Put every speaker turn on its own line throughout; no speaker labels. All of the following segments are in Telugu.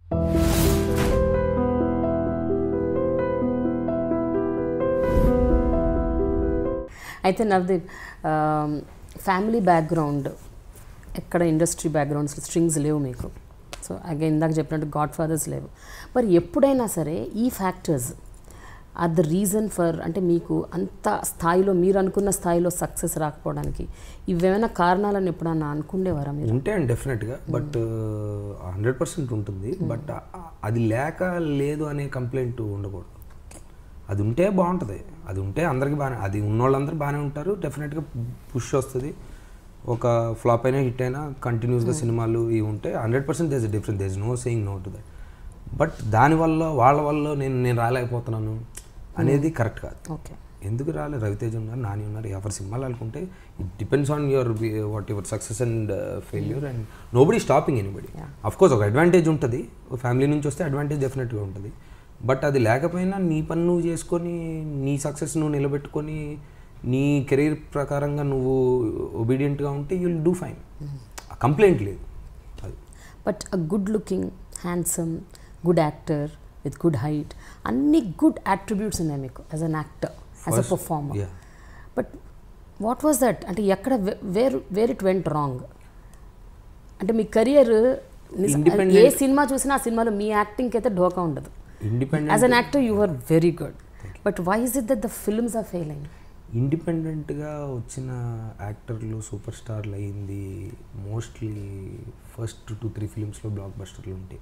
అయితే నవదీప్ ఫ్యామిలీ బ్యాక్గ్రౌండ్ ఎక్కడ ఇండస్ట్రీ బ్యాక్గ్రౌండ్స్ స్ట్రింగ్స్ లేవు మీకు సో అగైన్ ఇందాక చెప్పినట్టు గాడ్ ఫాదర్స్ లేవు మరి ఎప్పుడైనా సరే ఈ factors are the reason for అంటే మీకు అంత స్థాయిలో మీరు అనుకున్న స్థాయిలో సక్సెస్ రాకపోవడానికి ఇవేమైనా కారణాలని ఎప్పుడన్నా అనుకుండేవారా మీరు
ఉంటే అండి డెఫినెట్గా బట్ హండ్రెడ్ పర్సెంట్ ఉంటుంది బట్ అది లేక లేదు అనే కంప్లైంట్ ఉండకూడదు అది ఉంటే బాగుంటుంది అది ఉంటే అందరికీ బాగానే అది ఉన్నోళ్ళందరూ బాగానే ఉంటారు డెఫినెట్గా పుష్ వస్తుంది ఒక ఫ్లాప్ అయినా హిట్ అయినా కంటిన్యూస్గా సినిమాలు ఇవి ఉంటే hundred percent does different does no saying no to that but దానివల్ల వాళ్ళ వల్ల నేను నేను రాలేకపోతున్నాను అనేది కరెక్ట్ కాదు
ఓకే
ఎందుకు రాలేదు రవితేజ ఉన్నారు నాని ఉన్నారు ఎవరి సినిమాలు అనుకుంటే it depends on your what your success and failure and nobody stopping anybody of course ఒక అడ్వాంటేజ్ ఉంటుంది ఫ్యామిలీ నుంచి వస్తే అడ్వాంటేజ్ డెఫినెట్గా ఉంటుంది బట్ అది లేకపోయినా నీ పని నువ్వు చేసుకొని నీ సక్సెస్ నువ్వు నిలబెట్టుకొని నీ కెరీర్ ప్రకారంగా నువ్వు ఒబీడియంట్గా ఉంటే యుల్ డూ ఫైన్ కంప్లైంట్ లేదు అది
but a good looking handsome good actor with good height అన్ని గుడ్ అట్రిబ్యూట్స్ ఉన్నాయి మీకు as an actor as a performer
yeah.
But what was that అంటే ఎక్కడ where where it went wrong అంటే మీ కెరియర్ ఏ సినిమా చూసినా ఆ సినిమాలో మీ యాక్టింగ్కి అయితే ఢోకా ఉండదు
independent
as an actor you are very good but why is it that the films are failing
ఇండిపెండెంట్గా వచ్చిన యాక్టర్లు సూపర్ స్టార్లు అయింది మోస్ట్లీ ఫస్ట్ టూ త్రీ ఫిలిమ్స్లో బ్లాక్ బస్టర్లు ఉంటాయి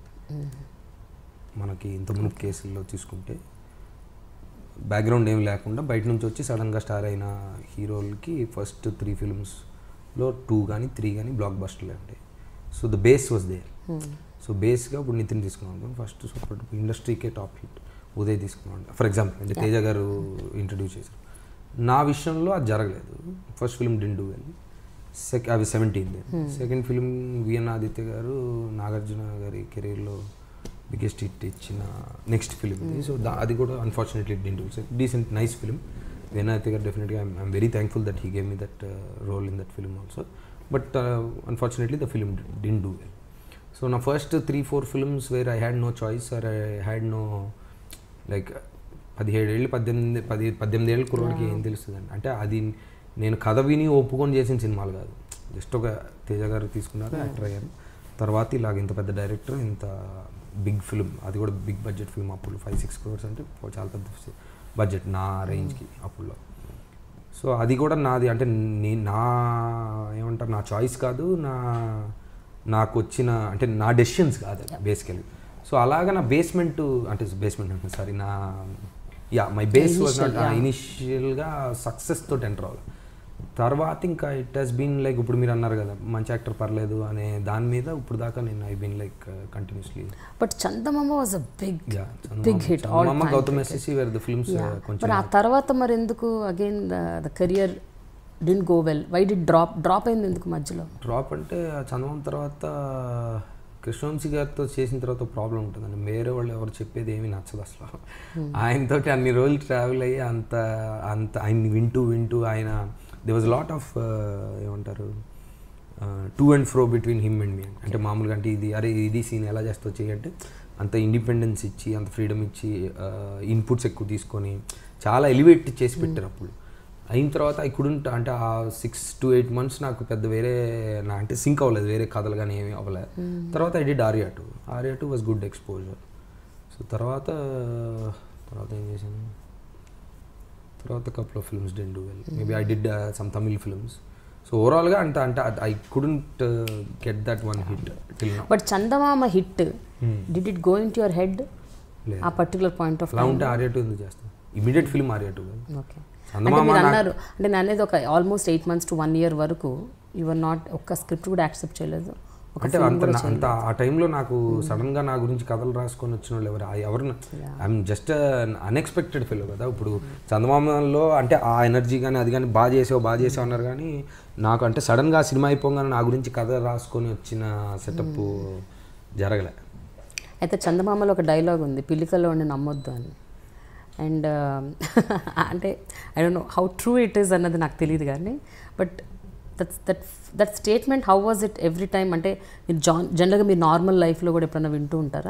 మనకి ఇంతకుముందు కేసుల్లో తీసుకుంటే బ్యాక్గ్రౌండ్ ఏం లేకుండా బయట నుంచి వచ్చి సడన్గా స్టార్ అయిన హీరోలకి ఫస్ట్ త్రీ ఫిలిమ్స్లో టూ కానీ త్రీ కానీ బ్లాక్ బస్టర్లు ఉంటాయి so the base was there so బేస్గా ఇప్పుడు నితిన్ తీసుకున్నాం ఫస్ట్ సూపర్ ఇండస్ట్రీకే టాప్ హిట్ ఉదయ్ తీసుకున్నాం ఫర్ ఎగ్జాంపుల్ అంటే తేజ గారు ఇంట్రడ్యూస్ చేశారు నా విషయంలో అది జరగలేదు ఫస్ట్ ఫిలిం డిండు వెళ్ళి సెక్ అవి seventeen second film VN Aditya garu Nagarjuna గారి కెరీర్లో బిగ్గెస్ట్ హిట్ ఇచ్చిన నెక్స్ట్ ఫిలిం ఇది సో అది కూడా unfortunately didn't decent nice film VN Aditya garu డెఫినెట్గా I'm very thankful that he gave me that role in that film also but unfortunately the film didn't do well so నా first three four films where I had no choice or I had no like పదిహేడు ఏళ్ళు పద్దెనిమిది పది పద్దెనిమిది ఏళ్ళు కుర్రోడికి ఏం తెలుస్తుందండి అంటే అది నేను కథ విని ఒప్పుకొని చేసిన సినిమాలు కాదు జస్ట్ ఒక తేజ గారు తీసుకున్నారు యాక్టర్ అయ్యారు తర్వాత ఇలాగ ఇంత పెద్ద డైరెక్టర్ ఇంత బిగ్ ఫిల్మ్ అది కూడా బిగ్ బడ్జెట్ ఫిల్మ్ అప్పుడు ఫైవ్ సిక్స్ క్రోర్స్ అంటే చాలా పెద్ద బడ్జెట్ నా రేంజ్కి అప్పుడులో సో అది కూడా నాది అంటే నీ నా ఏమంటారు నా చాయిస్ కాదు నా నాకు వచ్చిన అంటే నా డెసిషన్స్ కాదు బేసికలీ సో అలాగా నా బేస్మెంట్ అంటే బేస్మెంట్ అంటే సారీ నా యా మై బేస్ వాజ్ నాట్ ఇనిషియల్గా సక్సెస్ తోటి ఎంటర్ అవ్వాలి తర్వాత ఇంకా ఇట్ హెస్ బీన్ లైక్ ఇప్పుడు మీరు అన్నారు కదా మంచి యాక్టర్ పర్లేదు అనే దాని మీద ఇప్పుడు దాకా నేను I been like continuously
but Chandamama was a big
yeah
big hit all
అమ్మ Gautam SSC where the films కొంచెం
మరి ఆ తర్వాత మరి ఎందుకు again the career didn't go well why the drop drop అయింది ఎందుకు మధ్యలో
డ్రాప్ అంటే ఆ చందనం తర్వాత కృష్ణవంశీ గారితో చేసిన తర్వాత ప్రాబ్లం ఉంటుందండి వేరే వాళ్ళు ఎవరు చెప్పేది ఏమీ నచ్చదు అసలు ఆయనతోటి అన్ని రోజులు ట్రావెల్ అయ్యి అంత అంత ఆయన్ని వింటూ వింటూ ఆయన దే వాజ్ లాట్ ఆఫ్ ఏమంటారు to and fro between him and me అంటే మామూలుగా అంటే ఇది అరే ఇది సీన్ ఎలా చేస్తావు చేయంటే అంత ఇండిపెండెన్స్ ఇచ్చి అంత ఫ్రీడమ్ ఇచ్చి ఇన్పుట్స్ ఎక్కువ తీసుకొని చాలా ఎలివేట్ చేసి పెట్టారు అప్పుడు అయిన తర్వాత ఐ కుడెంట్ అంటే ఆ సిక్స్ టు ఎయిట్ మంత్స్ నాకు పెద్ద వేరే నా అంటే సింక్ అవ్వలేదు వేరే కథలు కానీ ఏమీ అవ్వలేదు తర్వాత I did Arya two Arya two was good exposure so తర్వాత తర్వాత ఏం చేశాను తర్వాత couple of films didn't do well maybe I did some Tamil films so ఓవరాల్గా అంత అంటే I couldn't get that one hit till now
but Chandamama hit did it go into your head
లేదు.
ఆ పర్టికులర్ పాయింట్ ఆఫ్
అలా ఉంటే ఆర్యా టూ ఎందుకు చేస్తాను immediate film Arya two
okay అంటే
చందమామ
మీరు
నాకు-
అన్నారు అంటే నేను అనేది ఒక almost eight months to one year వరకు యువర్ నాట్ ఒక్క స్క్రిప్ట్ కూడా యాక్సెప్ట్ చేయలేదు ఒక
అంటే అంత నా- అంత ఆ టైంలో నాకు సడన్ గా నా గురించి కథలు రాసుకొని వచ్చిన వాళ్ళు ఎవరు ఆ- ఎవరు ఐఎమ్ జస్ట్ అన్ఎక్స్పెక్టెడ్ ఫెలో కదా ఇప్పుడు చందమామలో అంటే ఆ ఎనర్జీ కానీ అది కానీ బాగా చేసావు బాగా చేసావు అన్నారు కానీ నాకు అంటే సడన్ గా సినిమా అయిపోగానే నా గురించి కథ రాసుకొని వచ్చిన సెటప్ జరగలే
అయితే చందమామలో ఒక డైలాగ్ ఉంది పిల్లికల్లో ఉండి నమ్మొద్దు అని అండ్ అంటే I don't know how true it is అన్నది నాకు తెలియదు కానీ but that that that statement how was it every time అంటే మీరు జాన్ జనరల్గా మీరు నార్మల్ లైఫ్లో కూడా ఎప్పుడైనా వింటూ ఉంటారా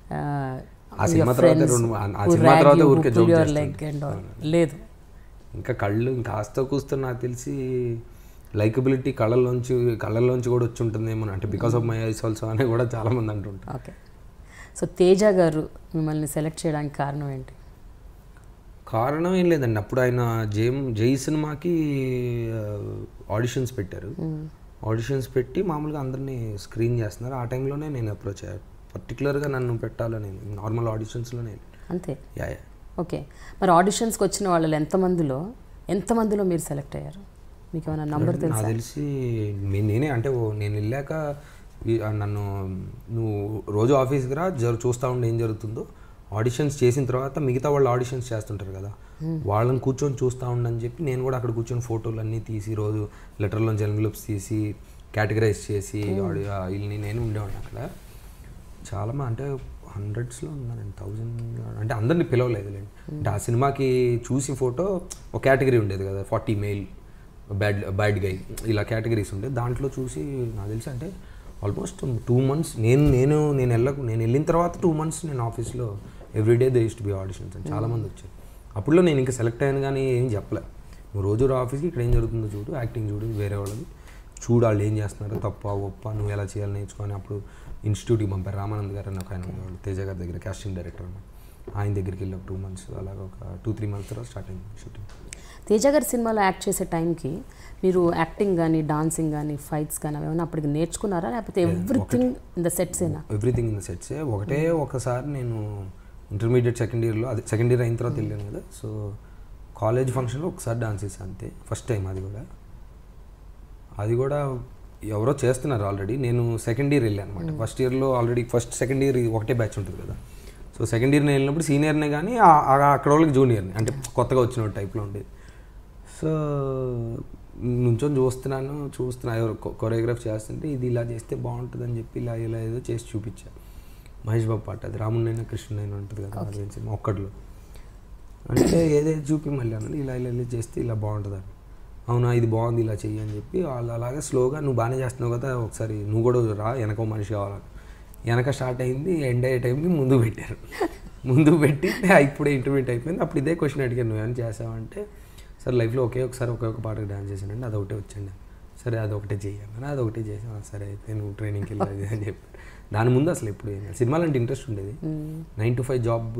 ఆ సినిమా తర్వాత రెండు- ఆ- ఆ సినిమా తర్వాత ఊరికే joke
లెగ్ అండ్ లేదు
ఇంకా కళ్ళు ఇంకా ఆస్తో కూస్తో నాకు తెలిసి లైకబిలిటీ కళ్ళల్లోంచి కళ్ళల్లోంచి కూడా వచ్చి ఉంటుందేమో అంటే because of my eyes also అని కూడా చాలా మంది అంటుంటారు
ఓకే సో తేజ గారు మిమ్మల్ని సెలెక్ట్ చేయడానికి కారణం ఏంటి
కారణం ఏం లేదండి అప్పుడు ఆయన జేమ్ జై సినిమాకి ఆడిషన్స్ పెట్టారు ఆడిషన్స్ పెట్టి మామూలుగా అందరినీ స్క్రీన్ చేస్తున్నారు ఆ టైంలోనే నేను అప్రోచ్ అయ్యాను పర్టికులర్గా నన్ను పెట్టాలని నార్మల్ ఆడిషన్స్లో నేను
అంతే
యా యా
ఓకే మరి ఆడిషన్స్కి వచ్చిన వాళ్ళు ఎంతమందిలో ఎంతమందిలో మీరు సెలెక్ట్ అయ్యారు మీకు ఏమైనా నంబర్
నాకు
తెలుసా
తెలిసి మే- నేనే అంటే ఓ నేను వెళ్ళాక ఈ- ఆ నన్ను నువ్వు రోజు ఆఫీస్కి రా జర చూస్తూ ఉండి ఏం జరుగుతుందో ఆడిషన్స్ చేసిన తర్వాత మిగతా వాళ్ళు ఆడిషన్స్ చేస్తుంటారు కదా వాళ్ళని కూర్చొని చూస్తూ ఉండని చెప్పి నేను కూడా అక్కడ కూర్చొని ఫోటోలు అన్నీ తీసి రోజు లెటర్లోంచి ఎన్వలప్స్ తీసి కేటగరైజ్ చేసి ఆడి- ఆ వీళ్ళని నేను ఉండేవాడిని అక్కడ చాలా మంది అంటే హండ్రెడ్స్లో ఉన్నారండి థౌజండ్ అంటే అందరిని పిలవలేదులేండి అంటే ఆ సినిమాకి చూసి ఫోటో ఒక కేటగిరీ ఉండేది కదా forty male bad bad guy ఇలా కేటగిరీస్ ఉండే దాంట్లో చూసి నాకు తెలిసి అంటే ఆల్మోస్ట్ టూ మంత్స్ నేను నేను నేను వెళ్ళకు నేను వెళ్ళిన తర్వాత టూ మంత్స్ నేను ఆఫీస్లో everyday they use to be auditions అని చాలామంది వచ్చారు అప్పుడులో నేను ఇంకా సెలెక్ట్ అయ్యాను కానీ ఏం చెప్పలే నువ్వు రోజు రా ఆఫీస్కి ఇక్కడ ఏం జరుగుతుందో చూడు యాక్టింగ్ చూడు వేరే వాళ్ళది చూడు వాళ్ళు ఏం చేస్తున్నారు తప్ప ఒప్ప నువ్వు ఎలా చేయాలి నేర్చుకొని అప్పుడు ఇన్స్టిట్యూట్కి పంపారు రామానంద్ గారు అని ఒక ఆయన ఉండేవాళ్ళు తేజ గారి దగ్గర కాస్టింగ్ డైరెక్టర్ అన్నమాట. ఆయన దగ్గరికి వెళ్ళి ఒక టూ మంత్స్ అలాగ ఒక టూ త్రీ మంత్స్ తర్వాత స్టార్ట్ అయింది షూటింగ్
తేజ గారి సినిమాలో యాక్ట్ చేసే టైంకి మీరు యాక్టింగ్ కానీ డాన్సింగ్ కానీ ఫైట్స్ కానీ అవి ఏమైనా అప్పటికి నేర్చుకున్నారా లేకపోతే ఎవ్రీథింగ్ ఇన్ ద సెట్సేనా
ఎవ్రీథింగ్ ఇన్ ద సెట్సే ఒకటే ఒకసారి నేను ఇంటర్మీడియట్ సెకండ్ ఇయర్లో అదే సెకండ్ ఇయర్ అయిన తర్వాత వెళ్ళాను కదా సో కాలేజ్ ఫంక్షన్లో ఒకసారి డాన్స్ చేశాను అంతే ఫస్ట్ టైం అది కూడా అది కూడా ఎవరో చేస్తున్నారు ఆల్రెడీ నేను సెకండ్ ఇయర్ వెళ్ళాను అనమాట ఫస్ట్ ఇయర్లో ఆల్రెడీ ఫస్ట్ సెకండ్ ఇయర్ ఒకటే బ్యాచ్ ఉంటుంది కదా సో సెకండ్ ఇయర్ నేను వెళ్ళినప్పుడు సీనియర్నే కానీ ఆ- ఆ- అక్కడ వాళ్ళకి జూనియర్ని అంటే కొత్తగా వచ్చిన టైప్లో ఉండేది సో నుంచొని చూస్తున్నాను చూస్తున్నా ఎవరు కొరియోగ్రాఫ్ చేస్తుంటే ఇది ఇలా చేస్తే బాగుంటుందని చెప్పి ఇలా ఇలా ఏదో చేసి చూపించా మహేష్ బాబు పాట అది రామునైనా కృష్ణునైనా ఉంటుంది కదా అది సినిమా ఒక్కట్లో అంటే ఏదైతే చూపి మళ్ళీ అన్నది ఇలా ఇలా ఇలా చేస్తే ఇలా బాగుంటుందని అవునా ఇది బాగుంది ఇలా చెయ్యి అని చెప్పి వాళ్ళు అలాగే స్లోగా నువ్వు బాగానే చేస్తున్నావు కదా ఒకసారి నువ్వు కూడా రా వెనక ఓ మనిషి కావాలి వెనక స్టార్ట్ అయింది ఎండ్ అయ్యే టైంకి ముందు పెట్టారు ముందు పెట్టి ఇప్పుడే ఇంటర్మీడియట్ అయిపోయింది అప్పుడు ఇదే క్వశ్చన్ అడిగాను నువ్వు ఏమైనా చేసావంటే సరే లైఫ్లో ఒకే ఒకసారి ఒకే ఒక పాటకు డాన్స్ చేశానండి అది ఒకటే వచ్చండి సరే అది ఒకటే చేయాలి అది ఒకటే చేసాను సరే అయితే నువ్వు ట్రైనింగ్కి వెళ్ళాలి అని చెప్పి దాని ముందు అసలు ఎప్పుడు ఏం సినిమాలు అంటే ఇంట్రెస్ట్ ఉండేది నైన్ టు ఫైవ్ జాబ్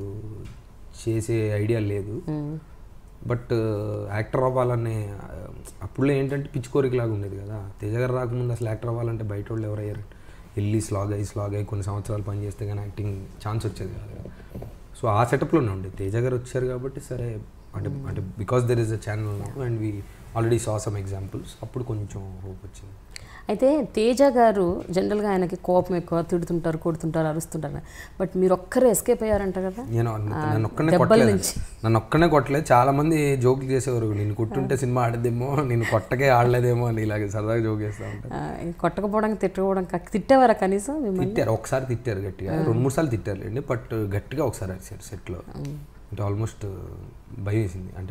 చేసే ఐడియా లేదు బట్ యాక్టర్ అవ్వాలనే అప్పుడులో ఏంటంటే పిచ్చి కోరికలాగా ఉండేది కదా తేజ గారు రాకముందు అసలు యాక్టర్ అవ్వాలంటే బయట వాళ్ళు ఎవరయ్యారు వెళ్ళి స్లాగ్ అయ్యి స్లాగ్ అయ్యి కొన్ని సంవత్సరాలు పని చేస్తే కానీ యాక్టింగ్ ఛాన్స్ వచ్చేది కాదు కదా సో ఆ సెటప్లోనే ఉండేది తేజ గారు వచ్చారు కాబట్టి సరే అంటే అంటే because there is a channel and we already saw some examples అప్పుడు కొంచెం హోప్ వచ్చింది
అయితే తేజ గారు జనరల్గా ఆయనకి కోపం ఎక్కువ తిడుతుంటారు కొడుతుంటారు అరుస్తుంటారు బట్ మీరు ఒక్కరే ఎస్కేప్ అయ్యారంట కదా
నేను నన్ను ఒక్కనే
దెబ్బల
కొట్టలేదు
నుంచి.
నన్ను ఒక్కనే కొట్టలేదు చాలా మంది జోకులు చేసేవారు నేను కొట్టుంటే సినిమా ఆడదేమో నేను కొట్టకే ఆడలేదేమో అని ఇలాగ సరదాగా జోక్ చేస్తూ ఉంటాను
ఆ, కొట్టకపోవడానికి తిట్టకపోవడం కా- తిట్టేవారా కనీసం మిమ్మల్ని
తిట్టారు ఒకసారి తిట్టారు గట్టిగా రెండు మూడు సార్లు తిట్టారులేండి బట్ గట్టిగా ఒకసారి అరిచారు సెట్లో అంటే ఆల్మోస్ట్ భయం వేసింది అంటే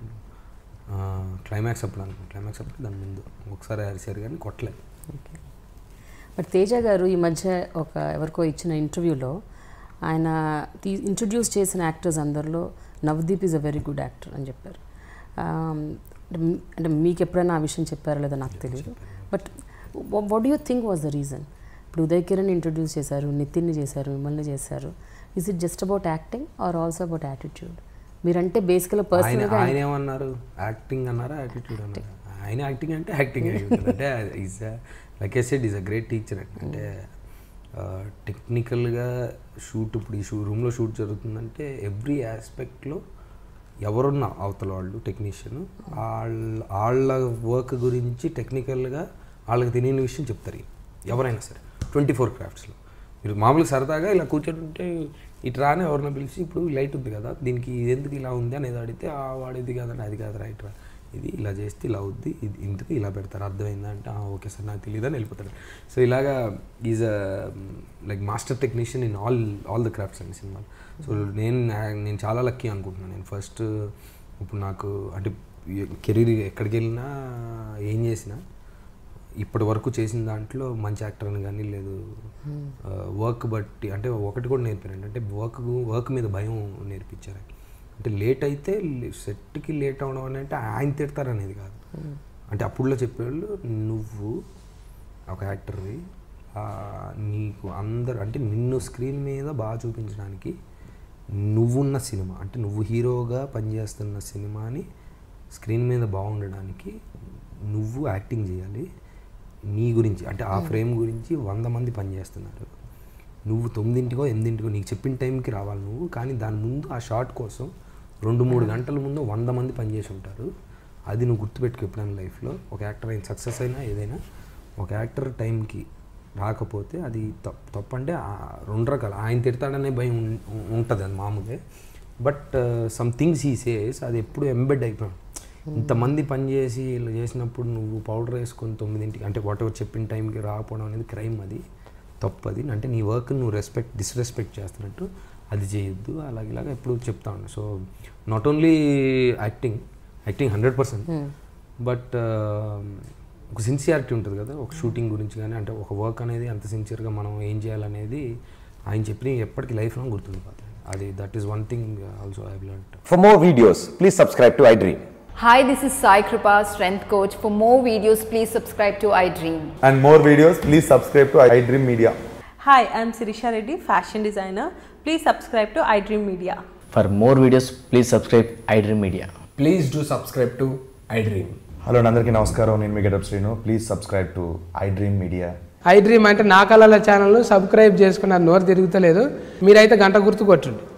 క్లైమాక్స్ అప్పుడు అనుకో క్లైమాక్స్ అప్పుడు దాని ముందు ఒకసారి అరిచారు కానీ కొట్టలేదు
ఓకే బట్ తేజ గారు ఈ మధ్య ఒక ఎవరికో ఇచ్చిన ఇంటర్వ్యూలో ఆయన తీ ఇంట్రడ్యూస్ చేసిన యాక్టర్స్ అందరిలో Navdeep is a very good actor అని చెప్పారు Um, అంటే మీ- అంటే మీకు ఎప్పుడైనా ఆ విషయం చెప్పారో లేదో నాకు తెలియదు but what you think was the reason ఇప్పుడు ఉదయ్ కిరణ్ ఇంట్రడ్యూస్ చేశారు నితిన్ని చేశారు మిమ్మల్ని చేశారు is it just about acting or also about attitude మీరంటే బేసికల్గా
ఆయన
పర్సనల్గా
ఆయన ఏమన్నారు యాక్టింగ్ అన్నారా యాటిట్యూడ్ అన్నారా ఆయన యాక్టింగ్ అంటే యాక్టింగ్ అయి ఉంటుంది అంటే is like a said is a great teacher అంటే టెక్నికల్గా షూట్ ఇప్పుడు ఈ షూ రూమ్లో షూట్ జరుగుతుందంటే ఎవ్రీ ఆస్పెక్ట్లో ఎవరున్నా అవతల వాళ్ళు టెక్నీషియన్ వాళ్ళ వాళ్ళ వర్క్ గురించి టెక్నికల్గా వాళ్ళకి తెలియని విషయం చెప్తారు ఎవరైనా సరే ట్వంటీ ఫోర్ క్రాఫ్ట్స్లో మీరు మామూలుగా సరదాగా ఇలా కూర్చొని ఇటు రాని ఎవరిని పిలిచి ఇప్పుడు లైట్ ఉంది కదా దీనికి ఇది ఎందుకు ఇలా ఉంది అనేది అడిగితే ఆ వాడిది కాదండి అది కాదు రైట్ రా ఇది ఇలా చేస్తే ఇలా అవుద్ది ఇది ఇంతకు ఇలా పెడతారు అర్థమైందా అంటే "ఆ, ఓకే సార్ నాకు తెలియదు అని వెళ్ళిపోతాడు సో ఇలాగా is a like master technician in all all the crafts అండి సినిమాలు సో నేను నేను చాలా లక్కీ అనుకుంటున్నాను నేను ఫస్ట్ ఇప్పుడు నాకు అంటే కెరీర్ ఎక్కడికి వెళ్ళినా ఏం చేసినా ఇప్పటి వరకు చేసిన దాంట్లో మంచి యాక్టర్ అని కానీ లేదు వర్క్ బట్టి అంటే ఒకటి కూడా నేర్పారండి అంటే వర్క్ వర్క్ మీద భయం నేర్పించారు అంటే లేట్ అయితే సెట్కి లేట్ అవడం అని అంటే ఆయన తిడతారు అనేది కాదు అంటే అప్పుడులో చెప్పేవాళ్ళు నువ్వు ఒక యాక్టర్వి నీకు అందరు అంటే నిన్ను స్క్రీన్ మీద బాగా చూపించడానికి నువ్వున్న సినిమా అంటే నువ్వు హీరోగా పనిచేస్తున్న సినిమాని స్క్రీన్ మీద బాగుండడానికి నువ్వు యాక్టింగ్ చేయాలి నీ గురించి అంటే ఆ ఫ్రేమ్ గురించి వంద మంది పనిచేస్తున్నారు నువ్వు తొమ్మిదింటికో ఎనిమిదింటికో నీకు చెప్పిన టైంకి రావాలి నువ్వు కానీ దాని ముందు ఆ షార్ట్ కోసం రెండు మూడు గంటల ముందు వంద మంది పనిచేసి ఉంటారు అది నువ్వు గుర్తుపెట్టుకో ఎప్పుడైనా లైఫ్లో ఒక యాక్టర్ అయిన సక్సెస్ అయినా ఏదైనా ఒక యాక్టర్ టైంకి రాకపోతే అది తప్పు తప్పు అంటే ఆ రెండు రకాలు ఆయన తిడతాడనే భయం ఉంటుంది అది మామూలే but some things he says అది ఎప్పుడు ఎంబెడ్ అయిపోయాడు ఇంతమంది పనిచేసి ఇలా చేసినప్పుడు నువ్వు పౌడర్ వేసుకొని తొమ్మిదింటికి అంటే వాట్ ఎవర్ చెప్పిన టైంకి రాకపోవడం అనేది క్రైమ్ అది తప్పు అది అంటే నీ వర్క్ నువ్వు రెస్పెక్ట్ డిస్రెస్పెక్ట్ చేస్తున్నట్టు అది చేయొద్దు అలాగే ఇలాగ ఎప్పుడు చెప్తా ఉన్నా so not only acting acting hundred percent but ఒక సిన్సియారిటీ ఉంటుంది కదా ఒక షూటింగ్ గురించి కానీ అంటే ఒక వర్క్ అనేది అంత సిన్సియర్గా మనం ఏం చేయాలనేది ఆయన చెప్పి ఎప్పటికీ లైఫ్ లాంగ్ గుర్తుండిపోతాయి అది that is one thing also I learn
For more videos, please subscribe to iDream.
Hi, this is Sai Kripa, strength coach. For more videos, please subscribe to iDream.
and more videos, please subscribe to iDream Media.
Hi, I'm Sirisha Reddy, fashion designer. Please subscribe to iDream Media.
For more videos, please subscribe iDream Media.
Please do subscribe to iDream.
Hello అందరికీ నమస్కారం నేను మీ Getup Srinu please subscribe to iDream media
iDream అంటే నా కళల ఛానల్ సబ్స్క్రైబ్ చేసుకున్న నోరు తిరుగుతలేదు మీరైతే గంట గుర్తు కొట్టండి